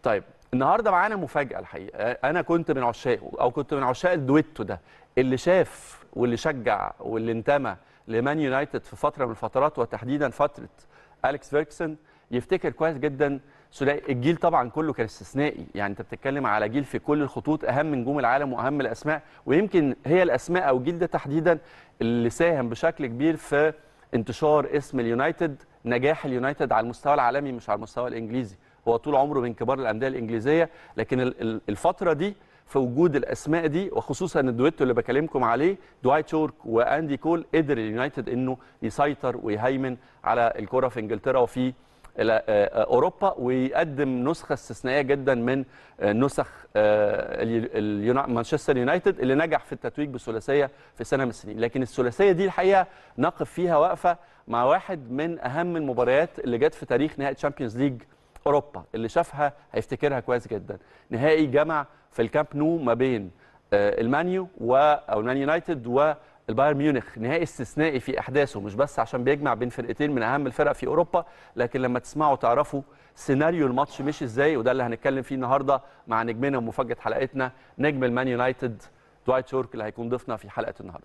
طيب النهارده معانا مفاجاه الحقيقه انا كنت من عشاقه او كنت من عشاق الدويتو ده اللي شاف واللي شجع واللي انتمى لمان يونايتد في فتره من الفترات وتحديدا فتره اليكس فيركسون يفتكر كويس جدا ثلاثي الجيل طبعا كله كان استثنائي يعني انت بتتكلم على جيل في كل الخطوط اهم نجوم العالم واهم الاسماء ويمكن هي الاسماء او الجيل ده تحديدا اللي ساهم بشكل كبير في انتشار اسم اليونايتد نجاح اليونايتد على المستوى العالمي مش على المستوى الانجليزي هو طول عمره من كبار الانديه الانجليزيه لكن ال- ال- الفتره دي في وجود الاسماء دي وخصوصا الدويتو اللي بكلمكم عليه دوايت شورك واندي كول قدر اليونايتد انه يسيطر ويهيمن على الكره في انجلترا وفي الى آه، اوروبا ويقدم نسخه استثنائيه جدا من آه، نسخ آه، اليو- اليونا- مانشستر يونايتد اللي نجح في التتويج بالثلاثيه في سنه من السنين لكن الثلاثيه دي الحقيقه نقف فيها وقفه مع واحد من اهم المباريات اللي جت في تاريخ نهائي تشامبيونز ليج اوروبا اللي شافها هيفتكرها كويس جدا نهائي جمع في الكامب نو ما بين آه، المانيو و او المان يونايتد والبايرن ميونخ نهائي استثنائي في احداثه مش بس عشان بيجمع بين فرقتين من اهم الفرق في اوروبا لكن لما تسمعوا تعرفوا سيناريو الماتش مشي ازاي وده اللي هنتكلم فيه النهارده مع نجمنا ومفاجاه حلقتنا نجم المان يونايتد دوايت شورك اللي هيكون ضيفنا في حلقه النهارده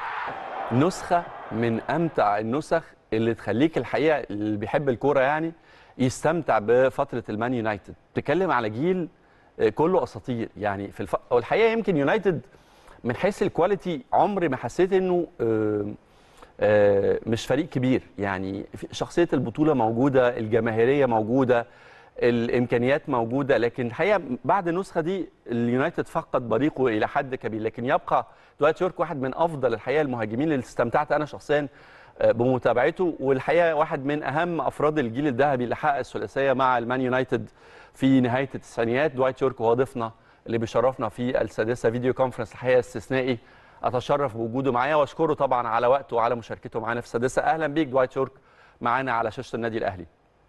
نسخه من امتع النسخ اللي تخليك الحقيقه اللي بيحب الكوره يعني يستمتع بفتره المان يونايتد بتتكلم على جيل آه، كله اساطير يعني في الف... والحقيقه يمكن يونايتد من حيث الكواليتي عمري ما حسيت انه آه، آه، مش فريق كبير يعني في- شخصيه البطوله موجوده الجماهيريه موجوده الامكانيات موجوده لكن الحقيقه بعد النسخه دي اليونايتد فقد بريقه الى حد كبير لكن يبقى دوايت يورك واحد من افضل الحقيقه المهاجمين اللي استمتعت انا شخصيا آه، بمتابعته والحقيقه واحد من اهم افراد الجيل الذهبي اللي حقق الثلاثيه مع المان يونايتد في نهايه التسعينيات دوايت يورك وهو ضيفنا اللي بيشرفنا في السادسه فيديو كونفرنس الحقيقه استثنائي اتشرف بوجوده معايا واشكره طبعا على وقته وعلى مشاركته معانا في السادسه اهلا بيك دوايت يورك معانا على شاشه النادي الاهلي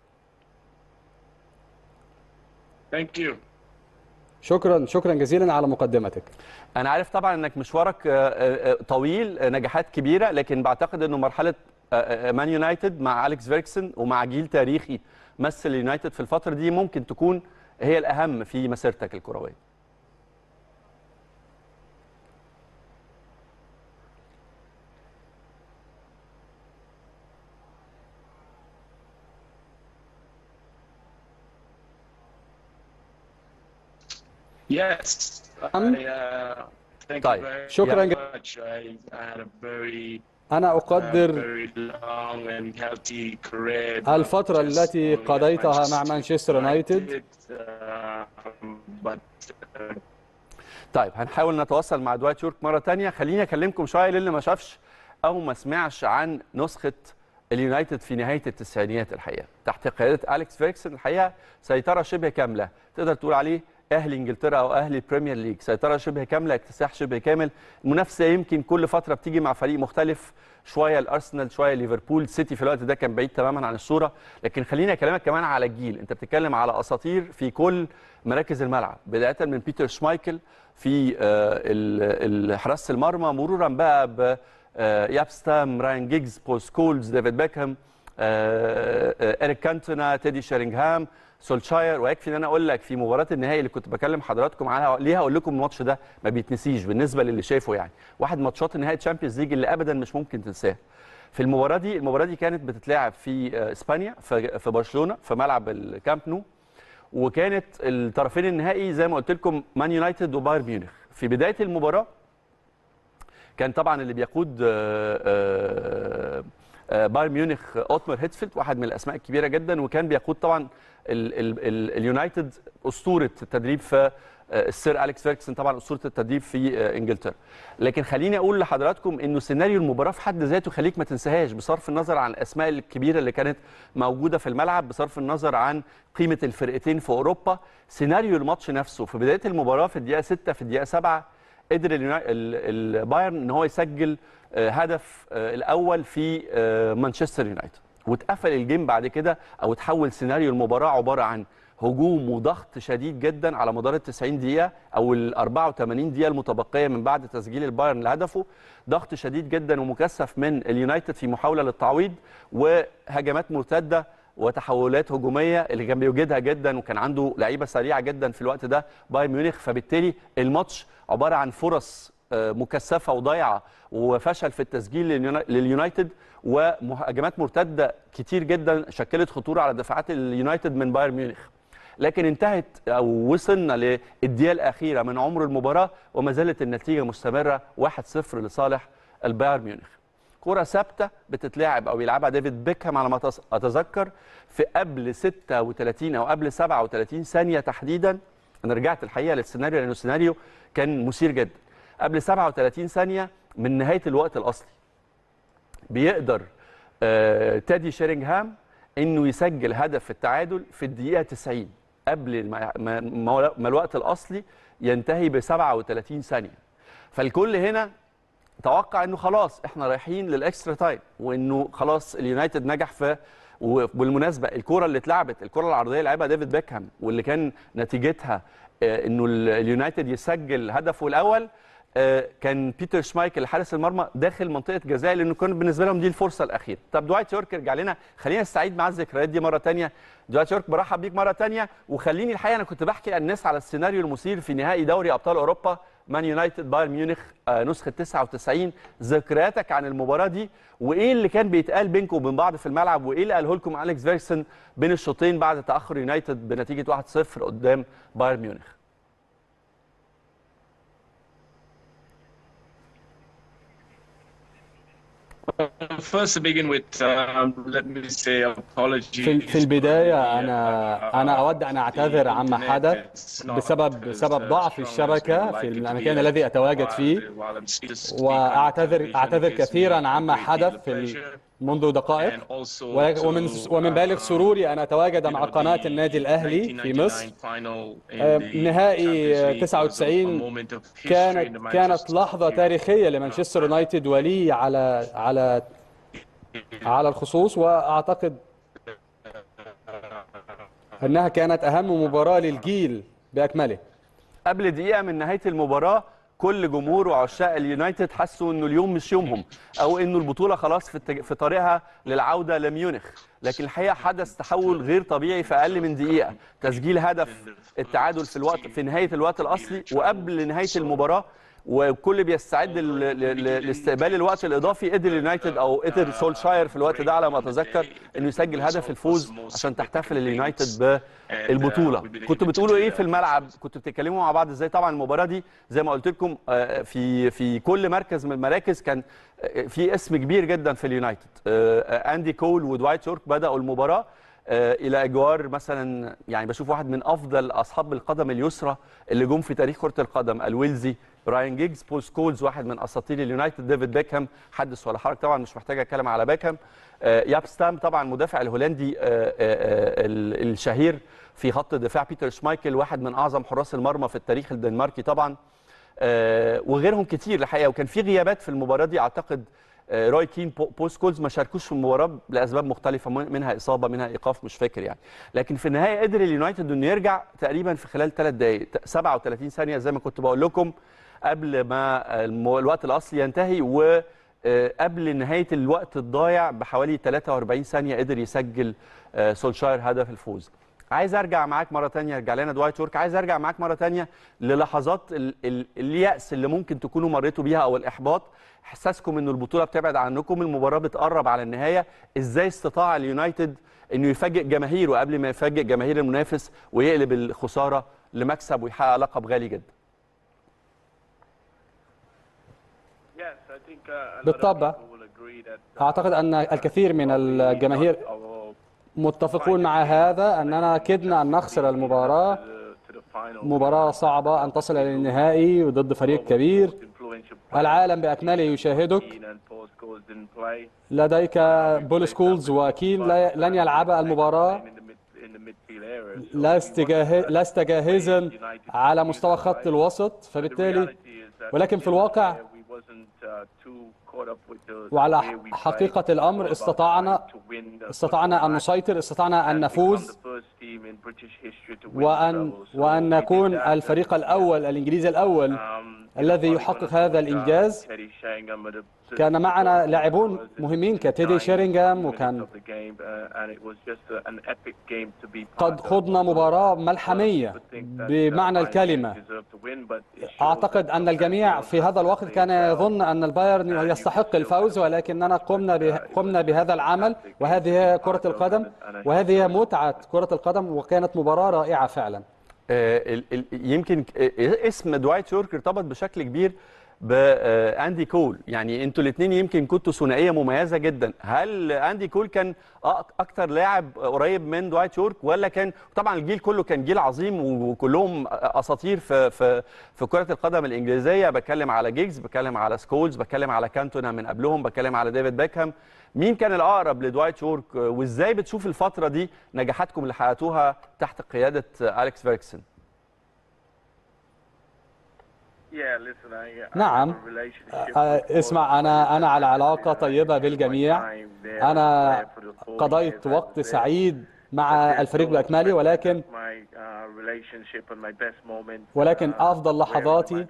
Thank you. شكرا شكرا جزيلا على مقدمتك انا عارف طبعا انك مشوارك آه، آه، آه، طويل آه، نجاحات كبيره لكن بعتقد انه مرحله آه، آه، مان يونايتد مع اليكس فيركسون ومع جيل تاريخي مثل اليونايتد في الفتره دي ممكن تكون هي الاهم في مسيرتك الكرويه Yes. Um, I, uh, thank طيب. you very شكراً much. I, I had a very, أنا uh, أقدر very long and healthy career. الفترة not just التي only at قضيتها مع Manchester مانشستر يونايتد. United, uh, but uh, طيب هنحاول نتواصل مع دوايت يورك مره تانية خليني اكلمكم شويه للي ما شافش او ما سمعش عن نسخه اليونايتد في نهايه التسعينيات الحقيقه تحت قياده اليكس فيركسون الحقيقه سيطره شبه كامله تقدر تقول عليه اهلي انجلترا او اهلي البريمير ليج سيطره شبه كامله اكتساح شبه كامل المنافسه يمكن كل فتره بتيجي مع فريق مختلف شويه الارسنال شويه ليفربول سيتي في الوقت ده كان بعيد تماما عن الصوره لكن خليني اكلمك كمان على الجيل انت بتتكلم على اساطير في كل مراكز الملعب بدايه من بيتر شمايكل في آه، ال- ال- حراسه المرمى مرورا بقى ب آه، يابستام راين جيجز بول سكولز ديفيد بيكهام آه، آه، اريك كانتونا تيدي شيرينغهام سولشاير ويكفي ان انا اقول لك في مباراه النهائي اللي كنت بكلم حضراتكم عنها ليه هقول لكم الماتش ده ما بيتنسيش بالنسبه للي شايفه يعني واحد ماتشات النهائي تشامبيونز ليج اللي ابدا مش ممكن تنساه في المباراه دي المباراه دي كانت بتتلعب في آه، اسبانيا في في برشلونه في ملعب الكامب نو وكانت الطرفين النهائي زي ما قلت لكم مان يونايتد وبايرن ميونخ في بدايه المباراه كان طبعا اللي بيقود آه، آه، آه، بايرن ميونخ اوتمر هيتفيلد واحد من الاسماء الكبيره جدا وكان بيقود طبعا ال- ال- ال- اليونايتد اسطوره التدريب في آه، السير اليكس فيركسون طبعا اسطوره التدريب في آه، انجلترا لكن خليني اقول لحضراتكم انه سيناريو المباراه في حد ذاته خليك ما تنساهاش بصرف النظر عن الاسماء الكبيره اللي كانت موجوده في الملعب بصرف النظر عن قيمه الفرقتين في اوروبا سيناريو الماتش نفسه في بدايه المباراه في الدقيقه 6 في الدقيقه 7 قدر اليونا- ال- البايرن ان هو يسجل آه، هدف آه، الاول في آه، مانشستر يونايتد واتقفل الجيم بعد كده او تحول سيناريو المباراه عباره عن هجوم وضغط شديد جدا على مدار ال 90 دقيقه او ال 84 دقيقه المتبقيه من بعد تسجيل البايرن لهدفه ضغط شديد جدا ومكثف من اليونايتد في محاوله للتعويض وهجمات مرتده وتحولات هجوميه اللي كان بيوجدها جدا وكان عنده لعيبه سريعه جدا في الوقت ده بايرن ميونخ فبالتالي الماتش عباره عن فرص آه، مكثفه وضايعه وفشل في التسجيل لليونا- لليونايتد وهجمات مرتده كتير جدا شكلت خطوره على دفاعات اليونايتد من بايرن ميونخ لكن انتهت او وصلنا للدقيقه الاخيره من عمر المباراه وما زالت النتيجه مستمره 1-0 لصالح البايرن ميونخ كرة ثابتة بتتلعب أو يلعبها ديفيد بيكهام على ما أتذ- أتذكر في قبل 36 أو قبل 37 ثانية تحديدا أنا رجعت الحقيقة للسيناريو لأنه السيناريو كان مثير جدا قبل 37 ثانية من نهاية الوقت الأصلي بيقدر آه، تادي شيرينغهام انه يسجل هدف التعادل في الدقيقه 90 قبل ما, ما, ما ما الوقت الاصلي ينتهي ب 37 ثانيه فالكل هنا توقع انه خلاص احنا رايحين للاكسترا تايم وانه خلاص اليونايتد نجح في وبالمناسبه الكره اللي اتلعبت الكره العرضيه اللي لعبها ديفيد بيكهام واللي كان نتيجتها آه، انه ال- اليونايتد يسجل هدفه الاول آه، كان بيتر شمايكل حارس المرمى داخل منطقه جزاء لانه كان بالنسبه لهم دي الفرصه الاخيره طب دوايت يورك رجع لنا خلينا نستعيد معاه الذكريات دي مره تانية دوايت يورك برحب بيك مره تانية وخليني الحقيقه انا كنت بحكي للناس على السيناريو المثير في نهائي دوري ابطال اوروبا مان يونايتد بايرن ميونخ آه، نسخه 99 ذكرياتك عن المباراه دي وايه اللي كان بيتقال بينكم وبين بعض في الملعب وايه اللي قاله لكم اليكس فيرسون بين الشوطين بعد تاخر يونايتد بنتيجه 1-0 قدام بايرن ميونخ First to begin with, um, let me say apologies. في في البداية for the, أنا uh, أنا أود أن أعتذر عما the حدث internet. It's not بسبب as, بسبب uh, ضعف strong as الشبكة we'd like في it to المكان be الذي أتواجد while- فيه while I'm speaking on وأعتذر television. أعتذر It gives me كثيرا a عما great deal حدث of في pleasure. ال- منذ دقائق And also ولك- ومن to, ومن بالغ uh, سروري أن أتواجد you مع know, قناة the النادي الأهلي في 1999 مصر final in آه، the نهائي Champions League was a- a 99 moment of history in the كانت كانت Manchester لحظة City. تاريخية لمانشستر يونايتد ولي على على على الخصوص وأعتقد أنها كانت أهم مباراة للجيل بأكمله قبل دقيقه من نهايه المباراه كل جمهور وعشاق اليونايتد حسوا انه اليوم مش يومهم او انه البطوله خلاص في التج... في طريقها للعوده لميونخ لكن الحقيقه حدث تحول غير طبيعي في اقل من دقيقه تسجيل هدف التعادل في الوقت في نهايه الوقت الاصلي وقبل نهايه المباراه والكل بيستعد ل- ل- ل- لاستقبال الوقت الاضافي قدر اليونايتد او قدر سولشاير في الوقت ده على ما اتذكر انه يسجل هدف الفوز عشان تحتفل اليونايتد بالبطوله كنتوا بتقولوا ايه في الملعب كنتوا بتتكلموا مع بعض ازاي طبعا المباراه دي زي ما قلت لكم آه، في في كل مركز من المراكز كان آه، في اسم كبير جدا في اليونايتد آه، آه، اندي كول ودوايت يورك بداوا المباراه آه، الى اجوار مثلا يعني بشوف واحد من افضل اصحاب القدم اليسرى اللي جم في تاريخ كره القدم الويلزي راين جيجز بول سكولز واحد من اساطير اليونايتد ديفيد بيكهام حدث ولا حرج طبعا مش محتاج اتكلم على بيكهام آه، ياب ستام طبعا المدافع الهولندي آه، آه، آه، ال- الشهير في خط الدفاع بيتر شمايكل واحد من اعظم حراس المرمى في التاريخ الدنماركي طبعا آه، وغيرهم كتير الحقيقه وكان في غيابات في المباراه دي اعتقد آه، روي كين بو- بول سكولز ما شاركوش في المباراه لاسباب مختلفه من- منها اصابه منها ايقاف مش فاكر يعني لكن في النهايه قدر اليونايتد انه يرجع تقريبا في خلال ثلاث دقائق 37 ثانيه زي ما كنت بقول لكم قبل ما الم- الوقت الاصلي ينتهي و آه، قبل نهايه الوقت الضايع بحوالي 43 ثانيه قدر يسجل آه، سولشاير هدف الفوز عايز ارجع معاك مره تانية ارجع لنا دوايت يورك عايز ارجع معاك مره تانية للحظات ال- ال- اليأس اللي ممكن تكونوا مريتوا بيها او الاحباط احساسكم انه البطوله بتبعد عنكم المباراه بتقرب على النهايه ازاي استطاع اليونايتد انه يفاجئ جماهيره قبل ما يفاجئ جماهير المنافس ويقلب الخساره لمكسب ويحقق لقب غالي جدا Yes, I think, uh, a lot of بالطبع. people will agree that, uh, أعتقد أن الكثير من الجماهير our متفقون مع هذا أننا كدنا أن نخسر المباراة to the final مباراة صعبة أن تصل إلى النهائي وضد فريق كبير influential العالم بأكمله يشاهدك Keane and Paul Scholes didn't play. لديك بول سكولز وكين لا- لن يلعبا المباراة In the mid, in the midfield area. So لست جاه- لست جاهزا على مستوى خط الوسط the فبالتالي reality is that ولكن في الواقع we wasn't, uh, too caught up with the- وعلى the way we حقيقة played. الأمر All about استطعنا trying to win the استطعنا أن football match نسيطر استطعنا أن and become نفوز the first team in British history to win the وأن treble. So وأن we did نكون that. الفريق الأول الإنجليزي الأول Um, الذي يحقق هذا الإنجاز كان معنا لاعبون مهمين كتيدي شيرينغهام وكان قد خضنا مباراة ملحمية بمعنى الكلمة أعتقد أن الجميع في هذا الوقت كان يظن أن البايرن يستحق الفوز ولكننا قمنا به قمنا بهذا العمل وهذه هي كرة القدم وهذه هي متعة كرة القدم وكانت مباراة رائعة فعلا آه، ال- ال- يمكن آه، اسم دوايت يورك ارتبط بشكل كبير باندي كول يعني انتوا الاثنين يمكن كنتوا ثنائيه مميزه جدا هل اندي كول كان أك- اكتر لاعب قريب من دوايت يورك ولا كان طبعا الجيل كله كان جيل عظيم وكلهم اساطير في في في كره القدم الانجليزيه بتكلم على جيجز بتكلم على سكولز بتكلم على كانتونا من قبلهم بتكلم على ديفيد بيكهام مين كان الاقرب لدوايت يورك وازاي بتشوف الفتره دي نجاحاتكم اللي حققتوها تحت قياده اليكس فيركسون نعم آه، اسمع أنا أنا على علاقة طيبة بالجميع أنا قضيت وقت سعيد مع الفريق بأكمله ولكن ولكن أفضل لحظاتي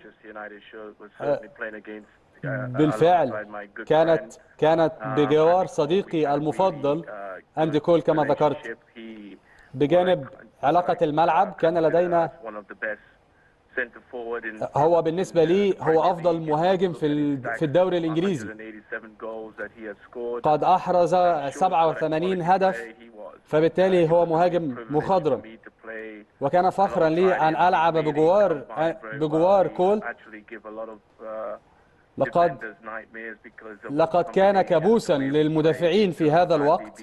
بالفعل كانت كانت بجوار صديقي المفضل أندي كول كما ذكرت بجانب علاقة الملعب كان لدينا هو بالنسبة لي هو أفضل مهاجم في ال- في الدوري الإنجليزي قد أحرز 87 هدف فبالتالي هو مهاجم مخضرم وكان فخرا لي أن ألعب بجوار بجوار كول لقد لقد كان كابوسا للمدافعين في هذا الوقت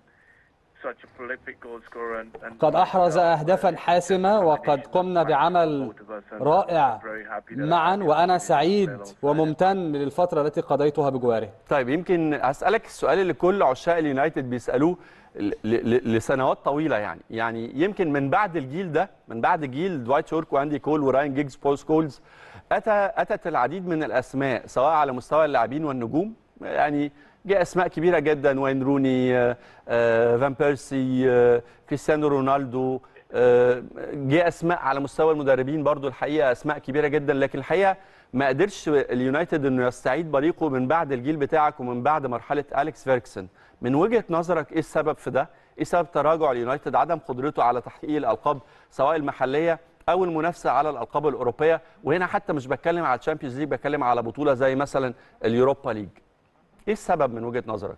قد أحرز أهدافا حاسمة وقد قمنا بعمل رائع معا وأنا سعيد وممتن للفترة التي قضيتها بجواره طيب يمكن اسالك السؤال اللي كل عشاق اليونايتد بيسالوه ل- ل- لسنوات طويله يعني يعني يمكن من بعد الجيل ده من بعد جيل دوايت شورك واندي كول وراين جيجز بول سكولز اتى اتت العديد من الاسماء سواء على مستوى اللاعبين والنجوم يعني جاء اسماء كبيره جدا وين روني آه، آه، فان بيرسي آه، كريستيانو رونالدو آه، جه اسماء على مستوى المدربين برضو الحقيقه اسماء كبيره جدا لكن الحقيقه ما قدرش اليونايتد انه يستعيد بريقه من بعد الجيل بتاعك ومن بعد مرحله اليكس فيركسون من وجهه نظرك ايه السبب في ده ايه سبب تراجع اليونايتد عدم قدرته على تحقيق الالقاب سواء المحليه او المنافسه على الالقاب الاوروبيه وهنا حتى مش بتكلم على الشامبيونز ليج بتكلم على بطوله زي مثلا اليوروبا ليج ايه السبب من وجهه نظرك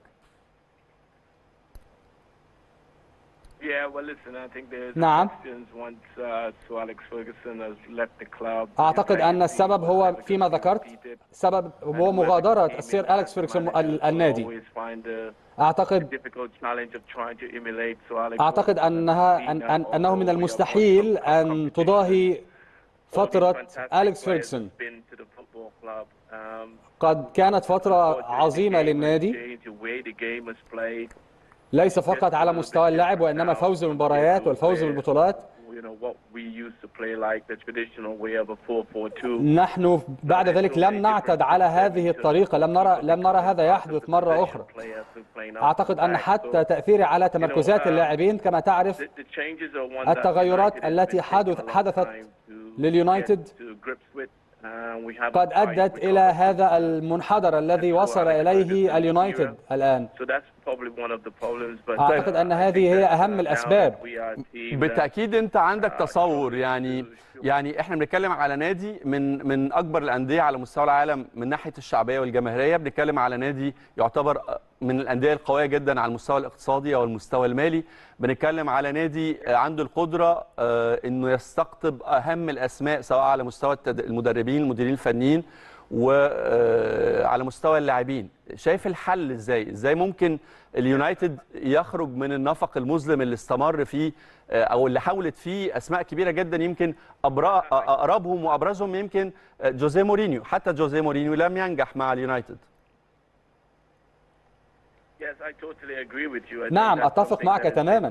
نعم. أعتقد أن السبب هو فيما ذكرت سبب هو مغادرة السير أليكس فيركسون ال- النادي أعتقد أعتقد أنها أن أن أنه من المستحيل أن تضاهي فترة أليكس فيركسون قد كانت فترة عظيمة للنادي ليس فقط على مستوى اللعب وإنما فوز المباريات والفوز بالبطولات نحن بعد ذلك لم نعتد على هذه الطريقة لم نرى لم نرى هذا يحدث مرة أخرى أعتقد أن حتى تأثيره على تمركزات اللاعبين كما تعرف التغيرات التي حدث حدثت لليونايتد قد أدت إلى هذا المنحدر الذي وصل إليه اليونايتد الآن أعتقد أن هذه هي أهم الأسباب بالتاكيد انت عندك تصور يعني يعني احنا بنتكلم على نادي من من اكبر الانديه على مستوى العالم من ناحيه الشعبيه والجماهيريه بنتكلم على نادي يعتبر من الانديه القويه جدا على المستوى الاقتصادي او المستوى المالي بنتكلم على نادي عنده القدره آه، انه يستقطب اهم الاسماء سواء على مستوى التد- المدربين المديرين الفنيين وعلى مستوى اللاعبين شايف الحل ازاي ازاي ممكن اليونايتد يخرج من النفق المظلم اللي استمر فيه آه، او اللي حاولت فيه اسماء كبيره جدا يمكن أبرا- اقربهم وابرزهم يمكن آه، جوزيه مورينيو حتى جوزيه مورينيو لم ينجح مع اليونايتد نعم، أتفق معك تماماً.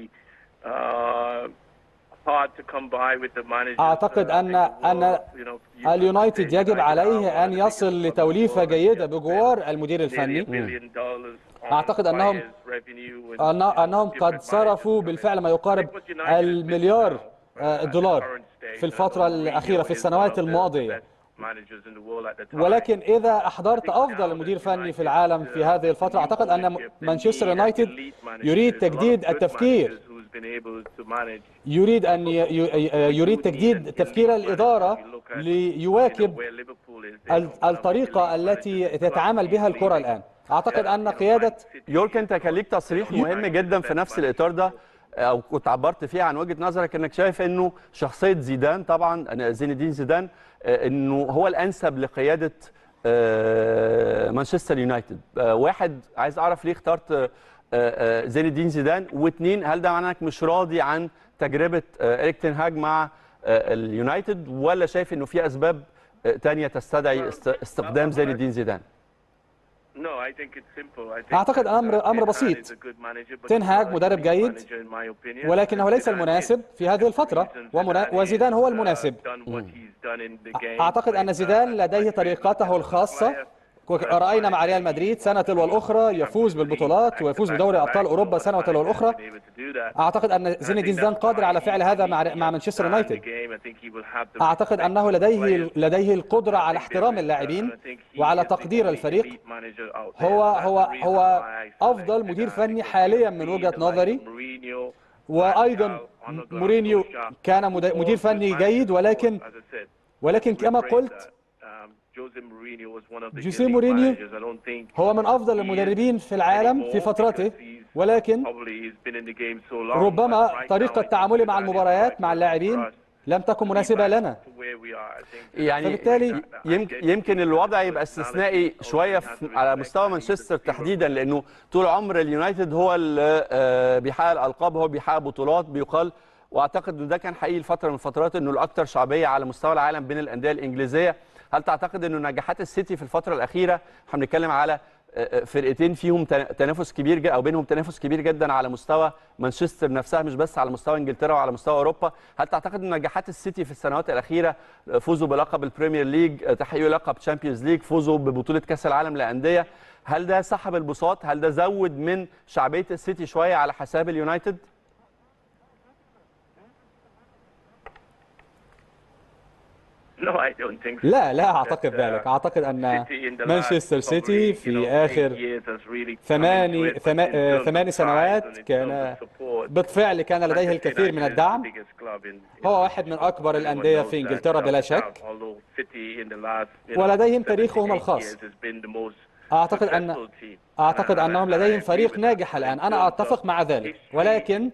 أعتقد أن أن اليونايتد يجب عليه أن يصل لتوليفة جيدة بجوار المدير الفني أعتقد أنهم أن- أنهم قد صرفوا بالفعل ما يقارب المليار آه، دولار في الفترة الأخيرة في السنوات الماضية ولكن إذا أحضرت أفضل مدير فني في العالم في هذه الفترة أعتقد أن مانشستر يونايتد يريد تجديد التفكير يريد أن يريد تجديد تفكير الإدارة ليواكب الطريقة التي تتعامل بها الكرة الآن أعتقد أن قيادة يورك أنت كان ليك تصريح مهم جدا في نفس الإطار ده او كنت عبرت فيه عن وجهه نظرك انك شايف انه شخصيه زيدان طبعا زين الدين زيدان انه هو الانسب لقياده مانشستر يونايتد واحد عايز اعرف ليه اخترت زين الدين زيدان واثنين هل ده معناه انك مش راضي عن تجربه اريك تين هاج مع اليونايتد ولا شايف انه في اسباب تانية تستدعي استخدام زين الدين زيدان أعتقد أمر أمر بسيط تنهاج مدرب جيد ولكنه ليس المناسب في هذه الفترة ومنا... وزيدان هو المناسب أعتقد أن زيدان لديه طريقته الخاصة رأينا مع ريال مدريد سنة تلو الأخرى يفوز بالبطولات ويفوز بدوري أبطال أوروبا سنة تلو الأخرى أعتقد أن زين الدين زيدان قادر على فعل هذا مع مع مانشستر يونايتد أعتقد أنه لديه لديه القدرة على احترام اللاعبين وعلى تقدير الفريق هو هو هو أفضل مدير فني حاليا من وجهة نظري وأيضا مورينيو كان مدير فني جيد ولكن ولكن كما قلت جوزيه مورينيو هو من افضل المدربين في العالم في فترته ولكن ربما طريقه تعامله مع المباريات مع اللاعبين لم تكن مناسبه لنا يعني فبالتالي يمكن الوضع يبقى استثنائي شويه على مستوى مانشستر تحديدا لانه طول عمر اليونايتد هو اللي بيحقق الالقاب هو بيحقق بطولات بيقال واعتقد ان ده كان حقيقي فتره من الفترات انه الاكثر شعبيه على مستوى العالم بين الانديه الانجليزيه هل تعتقد انه نجاحات السيتي في الفتره الاخيره احنا بنتكلم على فرقتين فيهم تنافس كبير او بينهم تنافس كبير جدا على مستوى مانشستر نفسها مش بس على مستوى انجلترا وعلى مستوى اوروبا هل تعتقد ان نجاحات السيتي في السنوات الاخيره فوزوا بلقب البريمير ليج تحقيق لقب تشامبيونز ليج فوزوا ببطوله كاس العالم للانديه هل ده سحب البساط هل ده زود من شعبيه السيتي شويه على حساب اليونايتد لا لا اعتقد ذلك اعتقد ان مانشستر سيتي في اخر ثماني ثماني سنوات كان بالفعل كان لديه الكثير من الدعم هو واحد من اكبر الانديه في انجلترا بلا شك ولديهم تاريخهم الخاص اعتقد ان اعتقد انهم لديهم فريق ناجح الان انا اتفق مع ذلك ولكن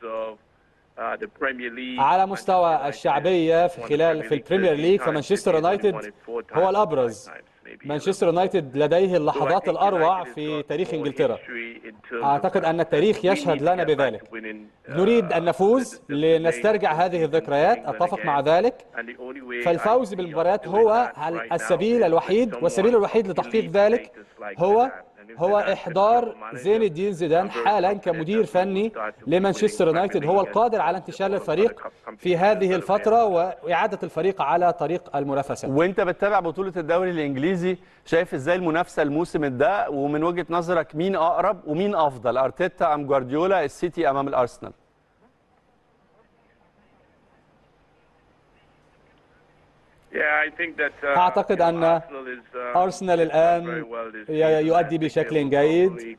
على مستوى الشعبية في خلال في البريمير ليج فمانشستر يونايتد هو الأبرز مانشستر يونايتد لديه اللحظات الأروع في تاريخ إنجلترا أعتقد أن التاريخ يشهد لنا بذلك نريد أن نفوز لنسترجع هذه الذكريات أتفق مع ذلك فالفوز بالمباريات هو السبيل الوحيد والسبيل الوحيد لتحقيق ذلك هو هو إحضار زين الدين زيدان حالا كمدير فني لمانشستر يونايتد هو القادر على انتشال الفريق في هذه الفترة وإعادة الفريق على طريق المنافسة وانت بتتابع بطولة الدوري الإنجليزي شايف ازاي المنافسة الموسم ده ومن وجهة نظرك مين أقرب ومين أفضل أرتيتا أم جوارديولا السيتي أمام الأرسنال أعتقد أن أرسنال الآن يؤدي بشكل جيد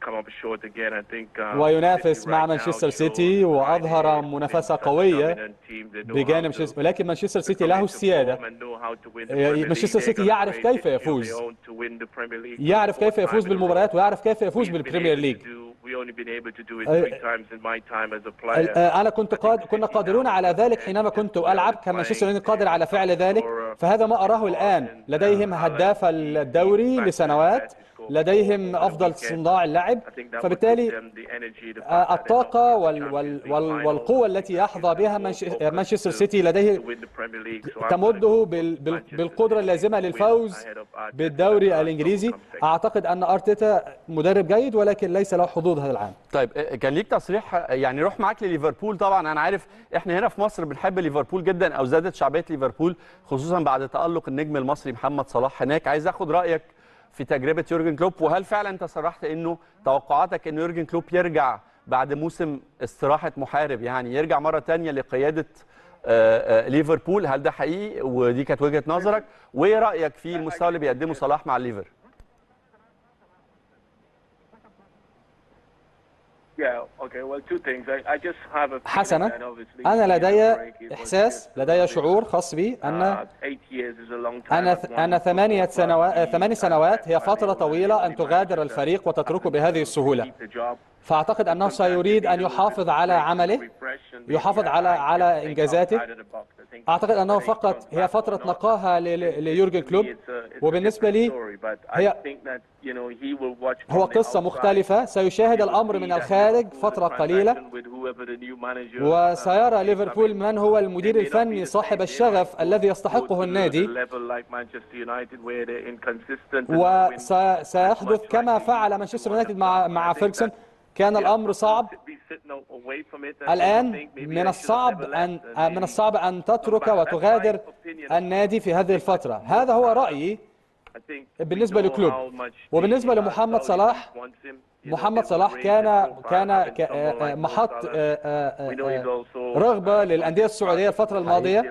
وينافس مع مانشستر سيتي وأظهر منافسة قوية بجانب مانشستر ولكن مانشستر سيتي له السيادة مانشستر سيتي يعرف كيف يفوز يعرف كيف يفوز بالمباريات ويعرف كيف يفوز بالبريمير ليج أنا كنت قاد... كنا قادرون على ذلك حينما كنت ألعب كان مانشستر يونايتد قادر على فعل ذلك فهذا ما أراه الآن لديهم هداف الدوري لسنوات لديهم أفضل صناع اللعب فبالتالي الطاقة وال وال وال والقوة التي يحظى بها مانشستر سيتي لديه تمده بال بالقدرة اللازمة للفوز بالدوري الإنجليزي أعتقد أن أرتيتا مدرب جيد ولكن ليس له حظوظ هذا العام طيب كان ليك تصريح يعني روح معاك لليفربول طبعا أنا عارف إحنا هنا في مصر بنحب ليفربول جدا أو زادت شعبية ليفربول خصوصا بعد تألق النجم المصري محمد صلاح هناك عايز أخد رأيك في تجربه يورجن كلوب وهل فعلا انت صرحت انه توقعاتك ان يورجن كلوب يرجع بعد موسم استراحه محارب يعني يرجع مره ثانيه لقياده آه، آه، ليفربول هل ده حقيقي ودي كانت وجهه نظرك وايه رايك في المستوى اللي بيقدمه صلاح مع الليفر Yeah, okay. Well, two things. I, I just have a feeling حسنا that obviously أنا he had a لدي break. It was إحساس just لدي a bit- شعور خاص بي أن Uh, eight years is a long time. أنا at one أنا ثمانية football club. سنوات He ثماني has سنوات هي that فترة money طويلة أن already تغادر managed الفريق to وتتركه بهذه السهولة keep the job. فأعتقد أنه سيريد أن يحافظ على عمله يحافظ على على إنجازاته أعتقد أنه فقط هي فترة نقاهة ل- ل- ليورجن كلوب وبالنسبة لي هي هو قصة مختلفة سيشاهد الأمر من الخارج فترة قليلة وسيرى ليفربول من هو المدير الفني صاحب الشغف الذي يستحقه النادي وسيحدث كما فعل مانشستر يونايتد مع مع فيرجسون كان الأمر صعب الآن من الصعب أن من الصعب أن تترك وتغادر النادي في هذه الفترة هذا هو رأيي بالنسبة لكلوب وبالنسبة لمحمد صلاح محمد صلاح كان كان ك- آه، آه، محط آه، آه، آه، رغبة للأندية السعودية الفترة الماضية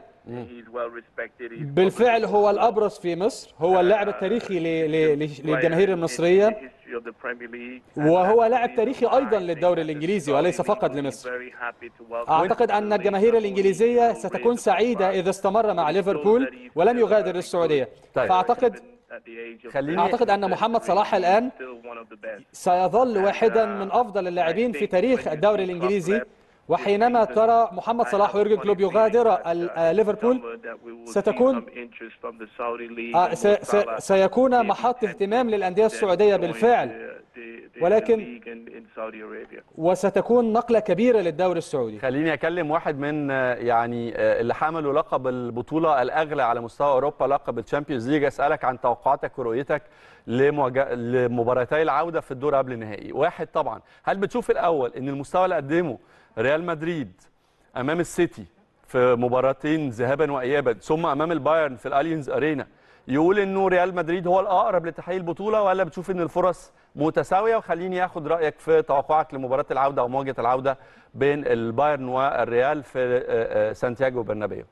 بالفعل هو الأبرز في مصر هو اللاعب التاريخي ل- ل- ل- للجماهير المصرية وهو لاعب تاريخي أيضا للدوري الإنجليزي وليس فقط لمصر أعتقد أن الجماهير الإنجليزية ستكون سعيدة إذا استمر مع ليفربول ولم يغادر السعودية طيب. فأعتقد خليني أعتقد أن محمد صلاح الآن سيظل واحدا من أفضل اللاعبين في تاريخ الدوري الإنجليزي وحينما ترى محمد صلاح ويورجن كلوب يغادر ال- آه، ليفربول ستكون آه، س- س- سيكون محط اهتمام للأندية السعودية بالفعل ولكن- وستكون نقلة كبيرة للدوري السعودي خليني اكلم واحد من آه، يعني آه، اللي حملوا لقب البطوله الاغلى على مستوى اوروبا لقب الشامبيونز ليج اسالك عن توقعاتك ورؤيتك لمواجه لمباراتي العوده في الدور قبل النهائي واحد طبعا هل بتشوف الاول ان المستوى اللي قدمه ريال مدريد امام السيتي في مباراتين ذهابا وايابا ثم امام البايرن في الالينز ارينا يقول انه ريال مدريد هو الاقرب لتحقيق البطوله ولا بتشوف ان الفرص متساويه وخليني اخد رايك في توقعك لمباراه العوده او مواجهه العوده بين البايرن والريال في آه، آه، سانتياغو برنابيو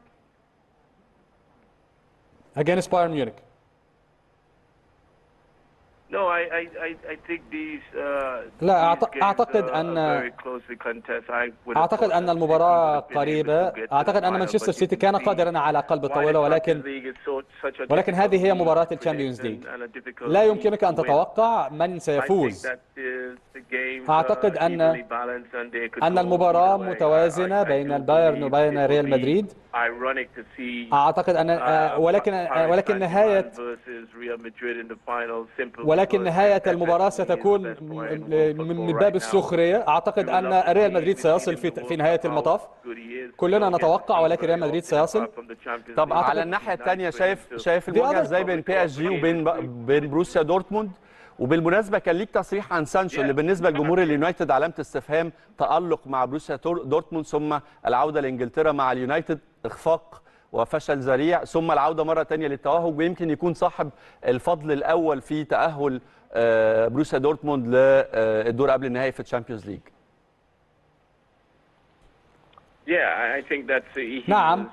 against Bayern Munich No, I, I, I, I think these, uh, لا، these أعت- games أعتقد are- أن- are very closely contested. I would have أعتقد thought أن that المباراة City would have been able قريبة to get to the أعتقد أن final, مانشستر but you سيتي can كان see قادرا على قلب why the الطاولة ولكن Champions League is so- such a ولكن difficult هذه هي league مباراة to الشامبيونز predict ليج and- and a difficult لا league يمكنك أن to win. تتوقع من I think سيفوز that the- the games أعتقد are أن- evenly balanced and they could أن go المباراة either way. متوازنة I- I بين do البايرن believe وبين it will ريال be مدريد ironic to see أعتقد أن آه، ولكن آه، ولكن نهاية ولكن نهاية المباراة ستكون م- م- من باب السخرية أعتقد أن ريال مدريد سيصل في في نهاية المطاف كلنا نتوقع ولكن ريال مدريد سيصل طب أعتقد- على الناحيه الثانيه شايف شايف The المواجهه other- ازاي بين بي اس جي وبين بين بروسيا دورتموند وبالمناسبه كان ليك تصريح عن سانشو اللي بالنسبه لجمهور اليونايتد علامه استفهام تالق مع بروسيا تور- دورتموند ثم العوده لانجلترا مع اليونايتد اخفاق وفشل ذريع ثم العوده مره ثانيه للتوهج ويمكن يكون صاحب الفضل الاول في تاهل آه، بروسيا دورتموند للدور قبل النهائي في الشامبيونز ليج نعم.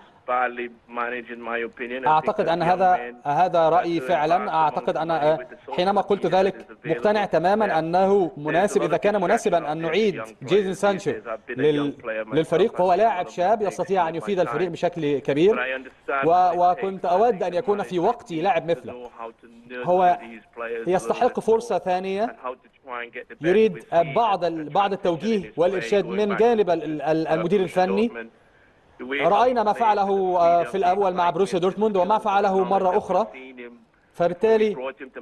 أعتقد أن هذا هذا رأيي فعلا أعتقد أن حينما قلت ذلك مقتنع تماما أنه مناسب إذا كان مناسبا أن نعيد جيزن سانشو لل- للفريق فهو لاعب شاب يستطيع أن يفيد الفريق بشكل كبير و- وكنت أود أن يكون في وقتي لاعب مثله هو يستحق فرصة ثانية يريد بعض ال- بعض التوجيه والإرشاد من جانب ال- ال- المدير الفني رأينا ما فعله آه، في الأول مع بروسيا دورتموند وما فعله مرة أخرى فبالتالي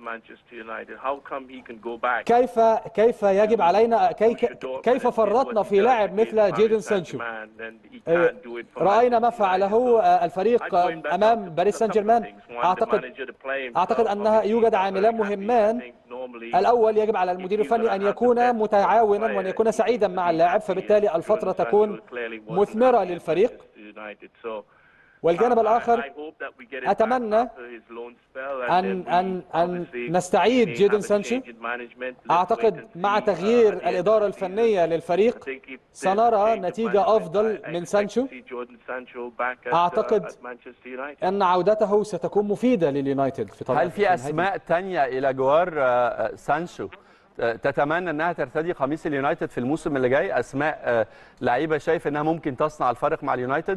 كيف كيف يجب علينا كي كيف فرطنا في لاعب مثل جيدن سانشو آه، رأينا ما فعله آه، الفريق آه، أمام باريس سان جيرمان أعتقد أعتقد أنها يوجد عاملان مهمان الأول يجب على المدير الفني أن يكون متعاونا وأن يكون سعيدا مع اللاعب فبالتالي الفترة تكون مثمرة للفريق والجانب I- الآخر I hope that we get it back أتمنى after his loan spell and أن then we أن أن obviously نستعيد may جيدن have a سانشو change in management. Let's wait أعتقد and مع see, uh, تغيير at the end الإدارة of the season. الفنية I للفريق think if there's a سنرى change of نتيجة management, أفضل I من expect سانشو to see Jordan Sancho back at, uh, أعتقد at Manchester United. أن عودته ستكون مفيدة لليونايتد في طبيعة هل في الحال. اسماء تانية الى جوار آه، آه، سانشو آه، تتمنى انها ترتدي قميص اليونايتد في الموسم اللي جاي اسماء آه، لعيبه شايف انها ممكن تصنع الفارق مع اليونايتد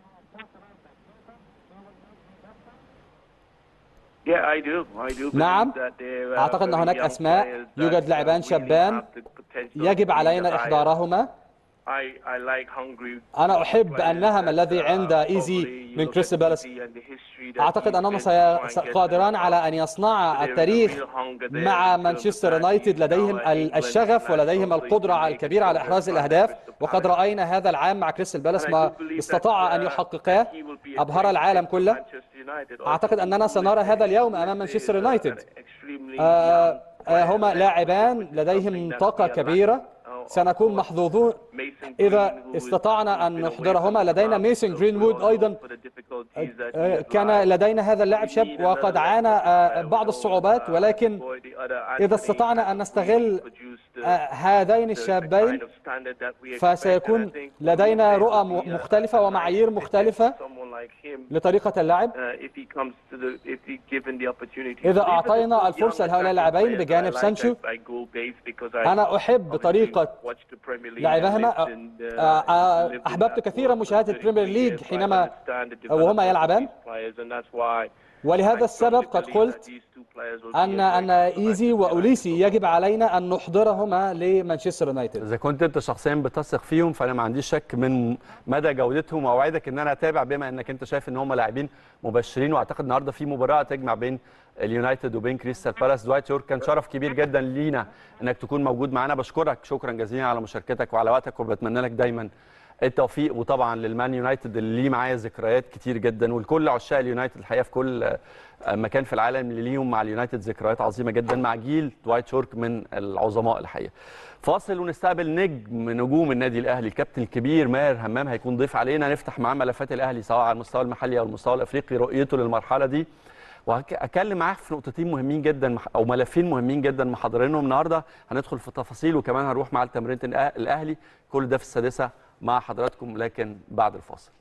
Yeah, I do. I do believe نعم. that there are أعتقد أن very هناك young أسماء players يوجد that, لاعبان uh, really شابان have the potential يجب to be علينا the highest. إحضارهما I, I like hungry أنا أحب players النهم that, الذي uh, عند إيزي probably من look كريستال at بالاس Izzy and the history that أعتقد he's أنهما been سي- trying to get to the قادران top. على أن يصنعا There is a التاريخ real hunger there مع in terms of مانشستر that يونايتد he's لديهم now an ال- England الشغف ولديهم international, so he القدرة can make الكبيرة على it إحراز over الأهداف by Crystal وقد Palace. رأينا هذا العام مع كريستال بالاس And I ما do believe استطاع that, أن uh, يحققاه he will be a أبهر great العالم fit for كله Manchester United. أعتقد Also, أننا who سنرى is- هذا اليوم who أمام is مانشستر a- يونايتد an extremely آه، young آه، player هما that لاعبان is لديهم something that طاقة we are كبيرة lacking. Uh, سنكون of course, محظوظون Mason إذا Green, who is- استطعنا who's أن been away نحضرهما from the لدينا club, ميسون so جرينوود we all know أيضا for the difficulties that he آه، has كان lied. لدينا هذا اللاعب We شاب need وقد another عانى left آه، back. بعض We know, الصعوبات uh, ولكن avoid the other إذا Anthony استطعنا أن and نستغل we produce the- آه، هذين the- the الشابين kind of standard that we expect. فسيكون And I think لدينا we رؤى will be م- a- مختلفة a ومعايير nice fit مختلفة for someone like him, لطريقة اللعب uh, if he comes to the- if he given the opportunity. إذا These are the أعطينا two الفرصة young لهؤلاء attacking اللاعبين players بجانب that I like سانشو. that I go based because I أنا أحب obviously طريقة watched the Premier League لعبها and lived in the- آه، آه، lived in أحببت that كثيرا world for مشاهدة 30 البريمير ليج years, so I حينما understand the وهم development of يلعبان. these players, and that's why ولهذا I السبب strongly قد believe قلت that these two players will be أن a أن great fit for إيزي Manchester وأوليسي United. يجب علينا أن نحضرهما لمانشستر يونايتد اذا كنت انت شخصيا بتثق فيهم فانا ما عنديش شك من مدى جودتهم واوعدك ان انا اتابع بما انك انت شايف ان هم لاعبين مبشرين واعتقد النهارده في مباراه تجمع بين اليونايتد وبين كريستال بالاس دوايت يورك كان شرف كبير جدا لينا انك تكون موجود معانا بشكرك شكرا جزيلا على مشاركتك وعلى وقتك وبتمنى لك دايما التوفيق وطبعا للمان يونايتد اللي ليه معايا ذكريات كتير جدا ولكل عشاق اليونايتد الحقيقه في كل آه، مكان في العالم اللي ليهم مع اليونايتد ذكريات عظيمه جدا مع جيل دوايت شورك من العظماء الحقيقه. فاصل ونستقبل نجم نجوم النادي الاهلي الكابتن الكبير ماهر همام هيكون ضيف علينا نفتح معاه ملفات الاهلي سواء على المستوى المحلي او المستوى الافريقي رؤيته للمرحله دي وهتكلم معاه في نقطتين مهمين جدا او ملفين مهمين جدا محضرينهم النهارده هندخل في تفاصيل وكمان هنروح مع تمرينه الاهلي كل ده في السادسه مع حضراتكم لكن بعد الفاصل